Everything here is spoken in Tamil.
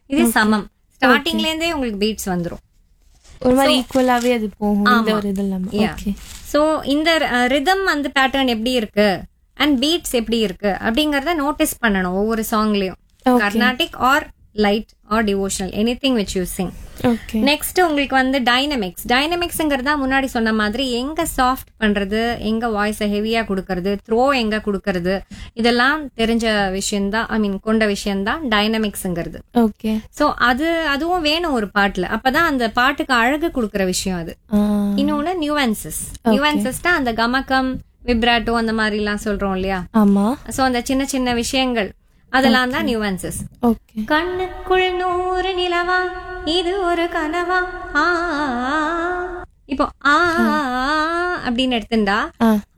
இது சமம் ஸ்டார்டிங்ல இருந்தே உங்களுக்கு பீட்ஸ் வந்துரும் ஒரு மாதிரி ஈக்குவலாவே அது போகும் இந்த ஒரு இது இல்லாம Yeah. ஓகே ஸோ இந்த ரிதம் அந்த பேட்டர்ன் எப்படி இருக்கு அண்ட் பீட்ஸ் எப்படி இருக்கு அப்படிங்கறத நோட்டீஸ் பண்ணணும் ஒவ்வொரு சாங்லயும் Okay. Carnatic or light or devotional any thing which you sing okay next உங்களுக்கு வந்து டைனமிக்ஸ் டைனமிக்ஸ்ங்கிறதா முன்னாடி சொன்ன மாதிரி எங்க சாஃப்ட் பண்றது எங்க வாய்ஸை ஹெவியா கொடுக்கறது த்ரோ எங்க கொடுக்கறது இதெல்லாம் தெரிஞ்ச விஷயம்தான் ஐ மீன் கொண்ட விஷயம்தான் டைனமிக்ஸ்ங்கிறது ஓகே சோ அது அதுவும் வேணும் ஒரு பாட்டுல அப்பதான் அந்த பாட்டுக்கு அழகு கொடுக்கற விஷயம் அது இன்னொன்னு நியூவன்சஸ் நியூவன்சஸ் தான் அந்த கமக்கம் விப்ராட்டோ அந்த மாதிரி எல்லாம் சொல்றோம் இல்லையா ஆமா சோ அந்த சின்ன சின்ன விஷயங்கள் அதெல்லாம் தான் நியூவன்சஸ் ஓகே கண்ணுக்குள் நூறு நிலவா இது ஒரு கனவா ஆ இப்போ ஆ அப்படின்னு எடுத்துண்டா ஆ